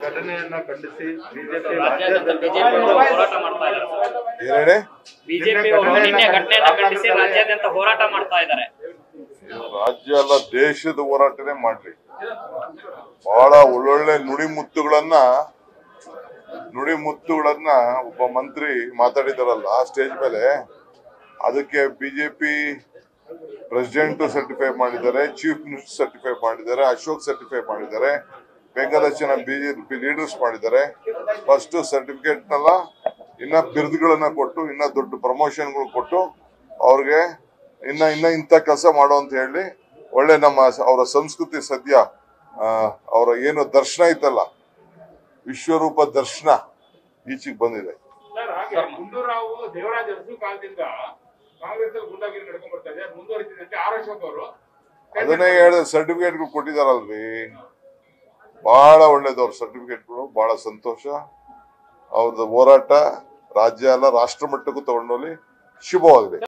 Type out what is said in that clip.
ಘಟನೆಯನ್ನ ಖಂಡಿಸಿ ಬಿಜೆಪಿ ರಾಜ್ಯಾದ್ಯಂತ ಬಿಜೆಪಿ ಹೋರಾಟ ಮಾಡ್ತಾ ಇದ್ದಾರೆ ಏನ್ ಹೇಳಿ ಬಿಜೆಪಿ ಅವರು ನಿನ್ನೆ ಘಟನೆಯನ್ನ ಖಂಡಿಸಿ ರಾಜ್ಯಾದ್ಯಂತ ಹೋರಾಟ ಮಾಡ್ತಾ ಇದ್ದಾರೆ ಇದು ರಾಜ್ಯ ಅಲ್ಲ ದೇಶದ ಹೋರಾಟನೇ ಮಾಡ್ಲಿ ಬಹಳ ಒಳ್ಳೊಳ್ಳೆ ನುಡಿಮುತ್ತುಗಳನ್ನ ನುಡಿಮುತ್ತುಗಳನ್ನ ಒಬ್ಬ ಮಂತ್ರಿ ಮಾತಾಡಿದಾರಲ್ಲ ಆ ಸ್ಟೇಜ್ ಮೇಲೆ ಅದಕ್ಕೆ ಬಿಜೆಪಿ ಪ್ರೆಸಿಡೆಂಟ್ ಸರ್ಟಿಫೈ ಮಾಡಿದ್ದಾರೆ ಚೀಫ್ ಮಿನಿಸ್ಟರ್ ಸರ್ಟಿಫೈ ಮಾಡಿದ್ದಾರೆ ಅಶೋಕ್ ಸರ್ಟಿಫೈ ಮಾಡಿದ್ದಾರೆ ಬೇಕಾದಷ್ಟು ಜನ ಬಿಜೆಪಿ ಲೀಡರ್ಸ್ ಮಾಡಿದ್ದಾರೆ ಫಸ್ಟ್ ಸರ್ಟಿಫಿಕೇಟ್ನೆಲ್ಲ ಇನ್ನ ಬಿರುದುಗಳನ್ನ ಕೊಟ್ಟು ಇನ್ನ ದೊಡ್ಡ ಪ್ರಮೋಷನ್ಗಳು ಕೊಟ್ಟು ಅವ್ರಿಗೆ ಇನ್ನ ಇನ್ನ ಇಂಥ ಕೆಲಸ ಮಾಡೋ ಅಂತ ಹೇಳಿ ಒಳ್ಳೆ ನಮ್ಮ ಅವರ ಸಂಸ್ಕೃತಿ ಸದ್ಯ ಆ, ಅವರ ಏನು ದರ್ಶನ ಐತಲ್ಲ ವಿಶ್ವರೂಪ ದರ್ಶನ ಈಚೆಗೆ ಬಂದಿದೆ ಸರ್ ಹಾಗೆ ಗುಂಡೂರಾವ್ ದೇವರಾಜ ಅರಸು ಕಾಲದಿಂದ ಕಾಂಗ್ರೆಸ್ ಅಲ್ಲಿ ಗುಂಡಾಗಿರಿ ನಡ್ಕೊಂಡ್ ಬರ್ತಾ ಇದೆ ಅದು ಮುಂದುವರಿತಿದೆ ಅಂತ ಆರ್ ಅಶೋಕ್ ಅವರು ಅದನ್ನೇ ಹೇಳಿದ ಸರ್ಟಿಫಿಕೇಟ್ಗಳು ಕೊಟ್ಟಿದಾರಲ್ರಿ ಬಹಳ ಒಳ್ಳೇದು ಅವ್ರ ಸರ್ಟಿಫಿಕೇಟ್ಗಳು ಬಹಳ ಸಂತೋಷ ಅವ್ರದ್ದು ಹೋರಾಟ ರಾಜ್ಯ ಅಲ್ಲ ರಾಷ್ಟ್ರ ಮಟ್ಟಕ್ಕೂ ತಗೊಂಡೋಗಿ ಶುಭವಾಗಿದೆ